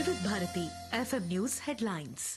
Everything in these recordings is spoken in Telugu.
వివిధ Bharati FM news headlines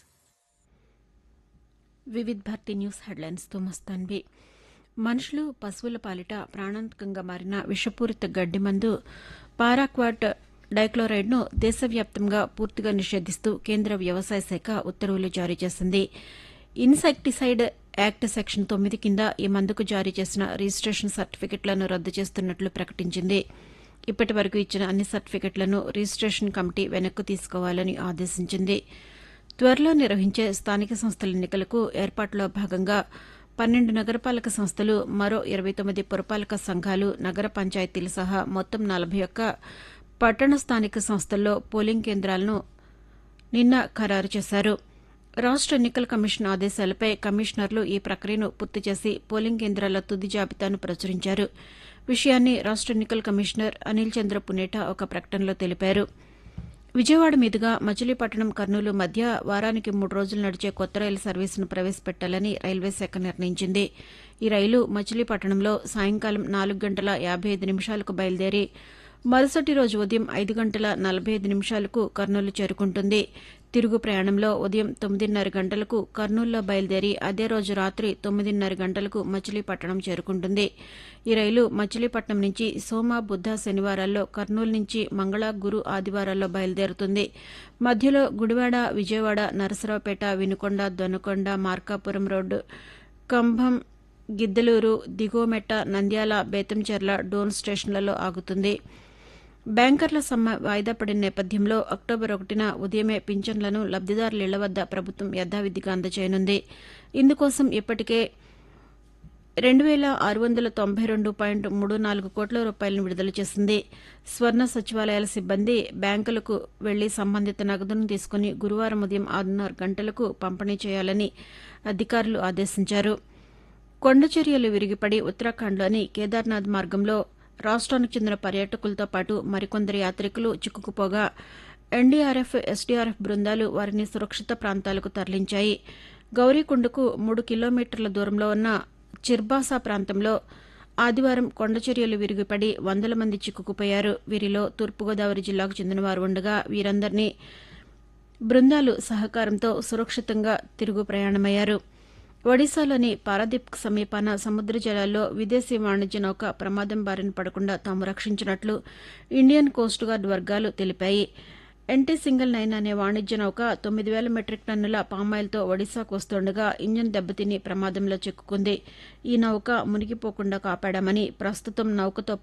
Vividh Bharati news హెడ్లైన్స్తో మస్తాన్వి మనుషులు పశువుల పాలిట ప్రాణాంతకంగా మారిన విషపూరిత గడ్డి మందు పారాక్వాట్ డైక్లోరైడ్ను దేశవ్యాప్తంగా పూర్తిగా నిషేధిస్తూ కేంద్ర వ్యవసాయ శాఖ ఉత్తర్వులు జారీ చేసింది ఇన్సెక్టిసైడ్ యాక్ట్ సెక్షన్ తొమ్మిది కింద ఈ మందుకు జారీ చేసిన రిజిస్టేషన్ సర్టిఫికెట్లను రద్దు చేస్తున్నట్లు ప్రకటించింది ఇప్పటి వరకు ఇచ్చిన అన్ని సర్టిఫికెట్లను రిజిస్టేషన్ కమిటీ వెనక్కు తీసుకోవాలని ఆదేశించింది త్వరలో నిర్వహించే స్థానిక సంస్థల ఎన్నికలకు ఏర్పాట్లో భాగంగా పన్నెండు నగరపాలక సంస్థలు మరో ఇరవై తొమ్మిది పురపాలక సంఘాలు నగర పంచాయతీలు సహా మొత్తం నలభై ఒక్క పట్టణ స్థానిక సంస్థల్లో పోలింగ్ కేంద్రాలను నిన్న ఖరారు చేశారు రాష్ట ఎన్నికల కమిషన్ ఆదేశాలపై కమిషనర్లు ఈ ప్రక్రియను పూర్తి చేసి పోలింగ్ కేంద్రాల తుది జాబితాను ప్రచురించారు విషయాన్ని రాష్ట ఎన్నికల కమిషనర్ అనిల్ చంద్ర పునేటా ఒక ప్రకటనలో తెలిపారు విజయవాడ మీదుగా మచిలీపట్నం కర్నూలు మధ్య వారానికి మూడు రోజులు నడిచే కొత్త రైలు సర్వీసును ప్రవేశపెట్టాలని రైల్వే శాఖ నిర్ణయించింది ఈ రైలు మచిలీపట్నంలో సాయంకాలం నాలుగు గంటల యాబై ఐదు నిమిషాలకు బయలుదేరి మరుసటి రోజు ఉదయం ఐదు గంటల నలభై ఐదు నిమిషాలకు కర్నూలు చేరుకుంటుంది తిరుగు ప్రయాణంలో ఉదయం తొమ్మిదిన్నర గంటలకు కర్నూలులో బయలుదేరి అదే రోజు రాత్రి తొమ్మిదిన్నర గంటలకు మచిలీపట్నం చేరుకుంటుంది ఈ రైలు మచిలీపట్నం నుంచి సోమ బుధ శనివారాల్లో కర్నూలు నుంచి మంగళ గురు ఆదివారాల్లో బయలుదేరుతుంది మధ్యలో గుడివాడ విజయవాడ నరసరావుపేట వినుకొండ దొనకొండ మార్కాపురం రోడ్డు కంభం గిద్దలూరు దిగువమెట్ట నంద్యాల బేతంచెర్ల డోన్ స్టేషన్లలో ఆగుతుంది బ్యాంకర్ల సమ్మె వాయిదా పడిన నేపథ్యంలో అక్టోబర్ ఒకటిన ఉదయమే పింఛన్లను లబ్దిదారుల ఇళ్ల వద్ద ప్రభుత్వం యథావిధిగా అందజేయనుంది ఇందుకోసం ఇప్పటికే రెండు వేల ఆరు వందల తొంభై రెండు పాయింట్ మూడు నాలుగు కోట్ల రూపాయలను విడుదల చేసింది స్వర్ణ సచివాలయాల సిబ్బంది బ్యాంకులకు వెళ్లి సంబంధిత నగదును తీసుకుని గురువారం ఉదయం ఆరున్నర గంటలకు పంపిణీ చేయాలని అధికారులు ఆదేశించారు కొండచర్యలు విరిగిపడి ఉత్తరాఖండ్లోని కేదార్నాథ్ మార్గంలో రాష్ట్రానికి చెందిన పర్యాటకులతో పాటు మరికొందరు యాత్రికులు చిక్కుకుపోగా ఎన్డీఆర్ఎఫ్ ఎస్డీఆర్ఎఫ్ బృందాలు వారిని సురక్షిత ప్రాంతాలకు తరలించాయి గౌరీకుండకు మూడు కిలోమీటర్ల దూరంలో ఉన్న చిర్బాసా ప్రాంతంలో ఆదివారం కొండచర్యలు విరిగిపడి వందల మంది చిక్కుకుపోయారు వీరిలో తూర్పుగోదావరి జిల్లాకు చెందిన వారు ఉండగా వీరందరినీ బృందాలు సహకారంతో సురక్షితంగా తిరుగు ప్రయాణమయ్యారు ఒడిశాలోని పారాదీప్ సమీపాన సముద్ర జలాల్లో విదేశీ వాణిజ్య నౌక ప్రమాదం బారిన పడకుండా తాము రక్షించినట్లు ఇండియన్ కోస్ట్ గార్డ్ వర్గాలు తెలిపాయి ఎన్టీ సింగిల్ నైన్ అనే వాణిజ్య నౌక తొమ్మిది వేల మెట్రిక్ టన్నుల పామాయిల్తో ఒడిశాకు వస్తుండగా ఇంజన్ దెబ్బతిని ప్రమాదంలో చిక్కుకుంది ఈ నౌక మునిగిపోకుండా కాపాడామని ప్రస్తుతం నౌకతో